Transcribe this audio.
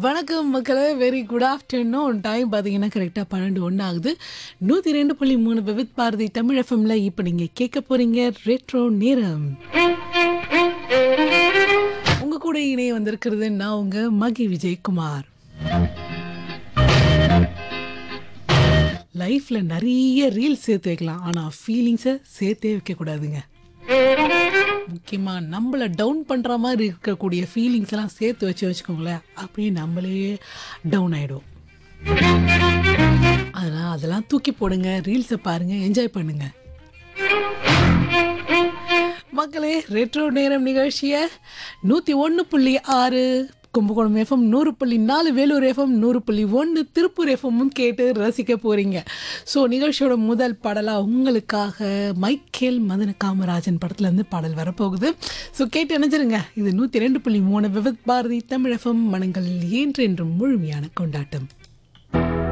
வணக்கம் மக்களே very good afternoon time பார்த்தீங்கன்னா கரெக்டாக பன்னெண்டு ஒன்று ஆகுது நூற்றி ரெண்டு புள்ளி மூணு விவித் பாரதி தமிழ் எஃப்எம்ல இப்போ நீங்கள் கேட்க போறீங்க ரெட்ரோ நேரம் உங்க கூட இணைய வந்திருக்கிறது நான் உங்க மகி விஜயகுமார் லைஃப்ல நிறைய ரீல்ஸ் சேர்த்து வைக்கலாம் ஆனால் ஃபீலிங்ஸை சேர்த்தே வைக்கக்கூடாதுங்க முக்கியமாக நம்மளை டவுன் பண்ணுற மாதிரி இருக்கக்கூடிய ஃபீலிங்ஸ் எல்லாம் சேர்த்து வச்சு வச்சுக்கோங்களேன் அப்படியே நம்மளே டவுன் ஆகிடும் அதெல்லாம் அதெல்லாம் தூக்கி போடுங்க ரீல்ஸை பாருங்கள் என்ஜாய் பண்ணுங்க மக்களே ரெட்ரோ நேரம் நிகழ்ச்சியை நூற்றி ஒன்று புள்ளி ஆறு கும்பகோணம் எஃப்எம் நூறு புள்ளி நாலு வேலூர் எஃப்எம் நூறு புள்ளி ஒன்று திருப்பூர் எஃப்எம்மும் கேட்டு ரசிக்க போகிறீங்க ஸோ நிகழ்ச்சியோட முதல் பாடலாக உங்களுக்காக மைக்கேல் மதன காமராஜன் படத்துலேருந்து பாடல் வரப்போகுது ஸோ கேட்டு நினைச்சிருங்க இது நூற்றி ரெண்டு புள்ளி மூணு விவத் பாரதி தமிழ் எஃப்எம் மனங்கள் என்றென்றும் முழுமையான கொண்டாட்டம்